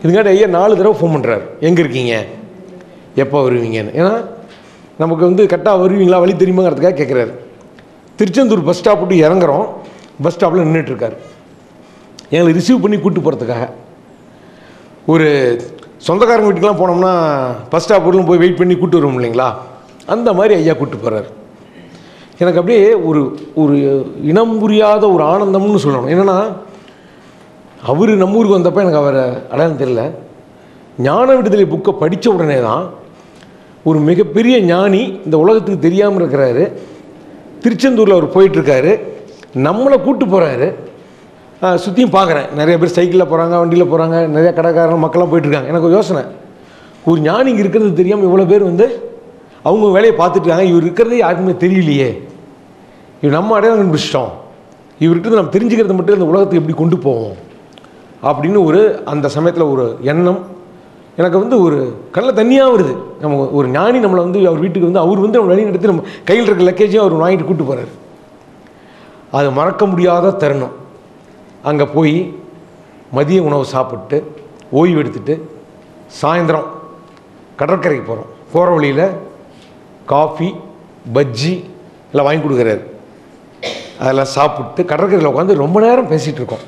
இதுங்காட்டி ஐயா நாலு தடவை ஃபோன் பண்ணுறாரு எங்கே இருக்கீங்க எப்போ வருவீங்கன்னு ஏன்னா நமக்கு வந்து கரெக்டாக வருவீங்களா வழி தெரியுமாங்கிறதுக்காக கேட்குறாரு திருச்செந்தூர் பஸ் ஸ்டாப் விட்டு இறங்குறோம் பஸ் ஸ்டாப்பில் நின்றுட்டுருக்காரு எங்களை ரிசீவ் பண்ணி கூப்பிட்டு போகிறதுக்காக ஒரு சொந்தக்காரங்க வீட்டுக்கெலாம் போனோம்னா பஸ் ஸ்டாப் வரலும் போய் வெயிட் பண்ணி கூப்பிட்டு வருவோம் இல்லைங்களா அந்த மாதிரி ஐயா கூப்பிட்டு போகிறாரு எனக்கு அப்படியே ஒரு ஒரு இனம் புரியாத ஒரு ஆனந்தம்னு சொல்லணும் என்னென்னா அவர் நம்ம ஊருக்கு வந்தப்போ எனக்கு அவரை அடையாளம் தெரியல ஞான விடுதலை புக்கை படித்த உடனே தான் ஒரு மிகப்பெரிய ஞானி இந்த உலகத்துக்கு தெரியாமல் இருக்கிறாரு திருச்செந்தூரில் அவர் போயிட்டுருக்காரு நம்மளை கூட்டு போகிறாரு சுற்றியும் பார்க்குறேன் நிறைய பேர் சைக்கிளில் போகிறாங்க வண்டியில் போகிறாங்க நிறைய கடைக்காரங்க மக்கள்லாம் போயிட்டுருக்காங்க எனக்கு ஒரு யோசனை ஒரு ஞானி இங்கே இருக்கிறது தெரியாமல் இவ்வளோ பேர் வந்து அவங்க வேலையை பார்த்துட்டு இருக்காங்க இவர் இருக்கிறதே யாருக்குமே தெரியலையே இவர் நம்ம அடையாளம் கண்டுபிடிச்சிட்டோம் இவர்கிட்ட நம்ம தெரிஞ்சுக்கிறத மட்டும் இந்த உலகத்துக்கு எப்படி கொண்டு போவோம் அப்படின்னு ஒரு அந்த சமயத்தில் ஒரு எண்ணம் எனக்கு வந்து ஒரு கண்ணில் தண்ணியாக வருது நம்ம ஒரு ஞானி நம்மளை வந்து அவர் வீட்டுக்கு வந்து அவர் வந்து நம்ம வழி நடத்தி நம்ம கையில் இருக்க லக்கேஜையும் அவர் வாங்கிட்டு கூட்டு போகிறார் அது மறக்க முடியாத தருணம் அங்கே போய் மதிய உணவு சாப்பிட்டு ஓய்வு எடுத்துட்டு சாயந்தரம் கடற்கரைக்கு போகிறோம் போகிற வழியில் காஃபி பஜ்ஜி எல்லாம் வாங்கி கொடுக்குறாரு அதெல்லாம் சாப்பிட்டு கடற்கரையில் உட்காந்து ரொம்ப நேரம் பேசிகிட்டு இருக்கோம்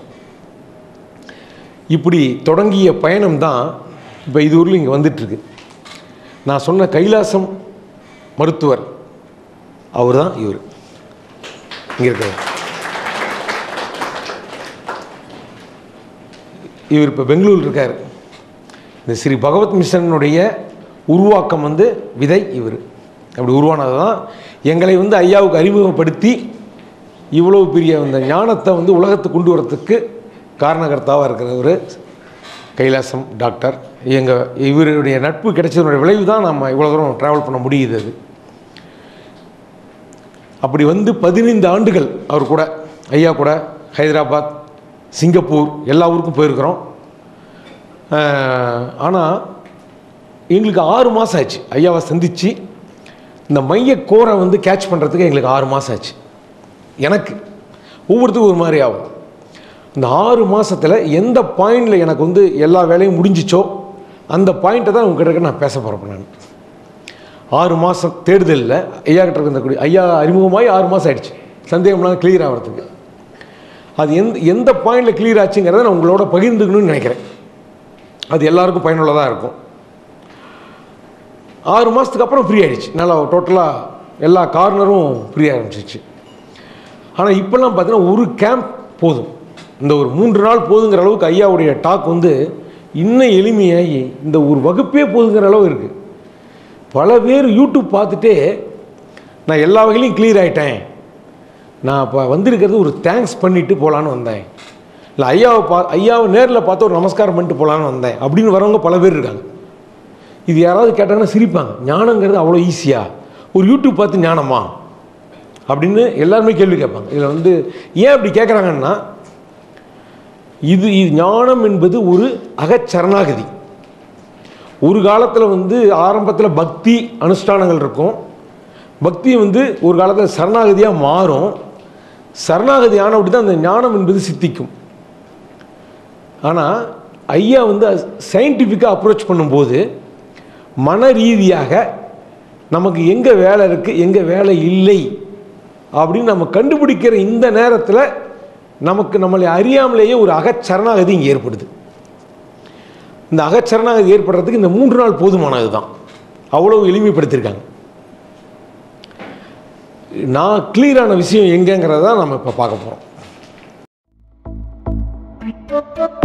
இப்படி தொடங்கிய பயணம் தான் இப்போ இது ஊரில் இங்கே வந்துட்டுருக்கு நான் சொன்ன கைலாசம் மருத்துவர் அவர் தான் இவர் இங்கே இருக்கிறவர் இவர் இப்போ பெங்களூர் இருக்கார் இந்த ஸ்ரீ பகவத் மிஷனுடைய உருவாக்கம் வந்து விதை இவர் அப்படி உருவானது தான் எங்களை வந்து ஐயாவுக்கு அறிமுகப்படுத்தி இவ்வளோ பெரிய இந்த ஞானத்தை வந்து உலகத்துக்கு கொண்டு வரத்துக்கு காரணகர்த்தாவாக இருக்கிறவர் கைலாசம் டாக்டர் எங்கள் இவருடைய நட்பு கிடைச்சதனுடைய விளைவு தான் நம்ம இவ்வளோ தூரம் ட்ராவல் பண்ண முடியுது அது அப்படி வந்து பதினைந்து ஆண்டுகள் அவர் கூட ஐயா கூட ஹைதராபாத் சிங்கப்பூர் எல்லா ஊருக்கும் போயிருக்கிறோம் ஆனால் எங்களுக்கு ஆறு மாதம் ஆச்சு ஐயாவை சந்தித்து இந்த மைய கோரை வந்து கேட்ச் பண்ணுறதுக்கு எங்களுக்கு ஆறு மாதம் ஆச்சு எனக்கு ஒவ்வொருத்தருக்கும் ஒரு மாதிரி ஆகும் இந்த ஆறு மாதத்தில் எந்த பாயிண்டில் எனக்கு வந்து எல்லா வேலையும் முடிஞ்சிச்சோ அந்த பாயிண்ட்டை தான் உங்ககிட்ட நான் பேச போகிறப்ப நான் ஆறு மாதம் தேடுதலில் ஐயா கிட்ட இருந்தக்கூடிய ஐயா அறிமுகமாகி ஆறு மாதம் ஆயிடுச்சு சந்தேகம்லாம் கிளியர் ஆகிறதுக்கு அது எந்த எந்த பாயிண்டில் கிளியர் ஆச்சுங்கிறத நான் உங்களோட பகிர்ந்துக்கணும்னு நினைக்கிறேன் அது எல்லாருக்கும் பயனுள்ளதாக இருக்கும் ஆறு மாதத்துக்கு அப்புறம் ஃப்ரீ ஆகிடுச்சு நல்லா டோட்டலாக எல்லா கார்னரும் ஃப்ரீ ஆரம்பிச்சிச்சு ஆனால் இப்போல்லாம் பார்த்தீங்கன்னா ஒரு கேம்ப் போதும் இந்த ஒரு மூன்று நாள் போதுங்கிற அளவுக்கு ஐயாவுடைய டாக் வந்து இன்னும் எளிமையாகி இந்த ஒரு வகுப்பே போதுங்கிற அளவு இருக்குது பல பேர் யூடியூப் பார்த்துட்டே நான் எல்லா வகையிலையும் கிளியர் ஆகிட்டேன் நான் இப்போ வந்திருக்கிறது ஒரு தேங்க்ஸ் பண்ணிவிட்டு போகலான்னு வந்தேன் இல்லை ஐயாவை பா ஐயாவை நேரில் பார்த்து ஒரு நமஸ்காரம் பண்ணிட்டு போகலான்னு வந்தேன் அப்படின்னு வரவங்க பல பேர் இருக்காங்க இது யாராவது கேட்டாங்கன்னா சிரிப்பாங்க ஞானங்கிறது அவ்வளோ ஈஸியாக ஒரு யூடியூப் பார்த்து ஞானமா அப்படின்னு எல்லாருமே கேள்வி கேட்பாங்க இதில் வந்து ஏன் அப்படி கேட்குறாங்கன்னா இது இது ஞானம் என்பது ஒரு அகச்சரணாகதி ஒரு காலத்தில் வந்து ஆரம்பத்தில் பக்தி அனுஷ்டானங்கள் இருக்கும் பக்தி வந்து ஒரு காலத்தில் சரணாகதியாக மாறும் சரணாகதி ஆன அப்படி தான் அந்த ஞானம் என்பது சித்திக்கும் ஆனால் ஐயா வந்து சயின்டிஃபிக்காக அப்ரோச் பண்ணும்போது மன ரீதியாக நமக்கு எங்கே வேலை இருக்குது எங்கே வேலை இல்லை அப்படின்னு நம்ம கண்டுபிடிக்கிற இந்த நேரத்தில் நமக்கு நம்மளை அறியாமலேயே ஒரு அகச்சரணாகதி இங்கே ஏற்படுது இந்த அகச்சரணாகதி ஏற்படுறதுக்கு இந்த மூன்று நாள் போதுமானது தான் அவ்வளவு எளிமைப்படுத்தியிருக்காங்க நான் கிளியரான விஷயம் எங்கேங்கிறத நம்ம இப்போ பார்க்க போகிறோம்